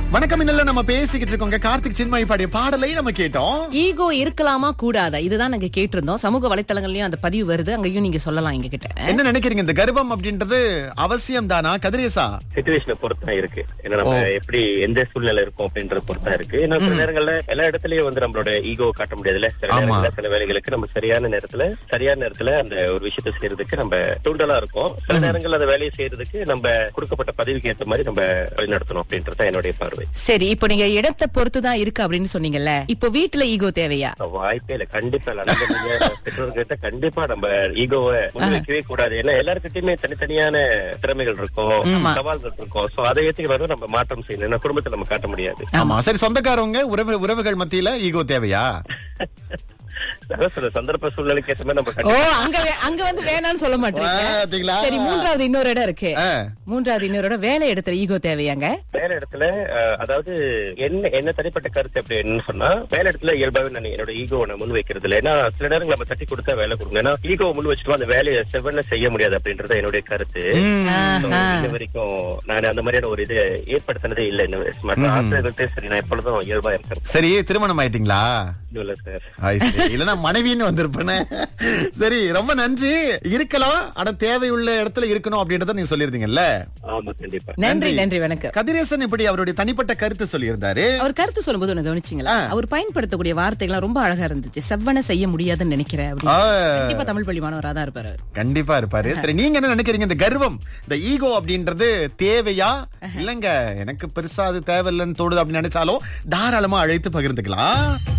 வணக்கம் இன்னல நம்ம பேசிக்கிட்டு இருக்கோங்க கார்த்திக் சின்மயி பாடிய பாடலை நம்ம கேட்டோம் ஈகோ இருக்கலாமா கூடாதா இதுதான் நாங்க கேட்டிருந்தோம் சமூக வலைத்தளங்கள்லயும் அந்த பதிவு வருது அங்கேயும் நீங்க சொல்லலாம் எங்க கிட்ட என்ன நினைக்கிறீங்க இந்த கர்வம் அப்படின்றது அவசியம் தானா கதிரேசா சுச்சுவேஷனை பொறுத்து தான் இருக்கு ஏன்னா நம்ம எப்படி எந்த சூழ்நிலை இருக்கும் அப்படின்றத பொறுத்து தான் இருக்கு ஏன்னா சில நேரங்கள்ல எல்லா இடத்துலயும் வந்து நம்மளோட ஈகோ காட்ட முடியாதுல்ல சில ஆமா. நேரங்கள்ல சில வேலைகளுக்கு நம்ம சரியான நேரத்துல சரியான நேரத்துல அந்த ஒரு விஷயத்தை செய்யறதுக்கு நம்ம தூண்டலா இருக்கும் சில நேரங்கள்ல அந்த வேலையை செய்யறதுக்கு நம்ம கொடுக்கப்பட்ட பதவிக்கு ஏத்த மாதிரி நம்ம வழி நடத்தணும் அப்படின்றது தான் என்னுடைய பார்வை சரி இப்போ நீங்க இடத்தை பொறுத்து தான் இருக்கு அப்படின்னு சொன்னீங்கல்ல இப்போ வீட்டுல ஈகோ தேவையா வாய்ப்பே இல்ல கண்டிப்பா இல்ல நம்ம நீங்க பெற்றோர்கிட்ட கண்டிப்பா நம்ம ஈகோவை முன்வைக்கவே கூடாது ஏன்னா எல்லாருக்கிட்டயுமே தனித்தனியான திறமைகள் இருக்கும் சவால்கள் இருக்கும் சோ அதை ஏத்துக்கிறத நம்ம மாற்றம் செய்யணும் ஏன்னா குடும்பத்தை நம்ம காட்ட முடியாது ஆமா சரி சொந்தக்காரவங்க உறவு உறவுகள் மத்தியில ஈகோ தேவையா அதான் சொல்ற சந்தர்ப்ப சூழ்நிலைக்கு ஏற்ற மாதிரி நம்ம ஓ கண்டிப்பா அங்க வே- அங்க வந்து வேணாம்னு சொல்ல மாட்டீங்க பாத்தீங்களா? சரி மூன்றாவது இன்னொரு இடம் இருக்கு ஆ. மூன்றாவது இன்னொரு இடம் வேலை இடத்துல ஈகோ தேவையாங்க வேலை இடத்துல அஹ், அதாவது என்ன என்ன தனிப்பட்ட கருத்து அப்படி என்ன சொன்னா வேலை இடத்துல இயல்பாவே நான் என்னோட ஈகோ நான் முன் வைக்கிறது இல்லை ஏன்னா சில நேரங்கள் நம்ம தட்டி கொடுத்தா வேலை கொடுங்க ஏன்னா ஈகோ முன் வச்சுட்டு அந்த வேலையை செவ்வன செய்ய முடியாது அப்படின்றது என்னுடைய கருத்து So, இன்ன வரைக்கும் நான் அந்த மாதிரியான ஒரு இது ஏற்படுத்தினதே இல்லை இன்னும் மற்ற ஆசிரியர்கள்ட்டே சரி நான் எப்பொழுதும் இயல்பா இருக்கிறேன் சரி திருமணம் ஆயிட்டீங்களா இல்ல சார் ஐ see. இல்லன்னா மனைவின்னு வந்திருப்பேனே சரி ரொம்ப நன்றி இருக்கலாம் ஆனா தேவையுள்ள இடத்துல இருக்கணும் அப்படின்றத நீங்க சொல்லியிருந்தீங்கல்ல ஆமா கண்டிப்பா நன்றி நன்றி வணக்கம் கதிரேசன் இப்படி அவருடைய தனிப்பட்ட கருத்து சொல்லியிருந்தாரு அவர் கருத்து சொல்லும்போது ஒண்ணு கவனிச்சீங்களா அவர் பயன்படுத்தக்கூடிய வார்த்தைகள் ரொம்ப அழகா இருந்துச்சு செவ்வன செய்ய முடியாதுன்னு நினைக்கிறேன் அப்படின்னு. ஆ. கண்டிப்பா தமிழ் பள்ளி மாணவரா தான் இருப்பாரு அவர். கண்டிப்பா இருப்பாரு சரி நீங்க என்ன நினைக்கிறீங்க இந்த கர்வம் இந்த ஈகோ அப்படின்றது தேவையா இல்லங்க எனக்கு பெருசா அது தேவையில்லைன்னு தோணுது அப்படின்னு நினைச்சாலும் தாராளமா அழைத்து பகிர்ந்துக்கலாம்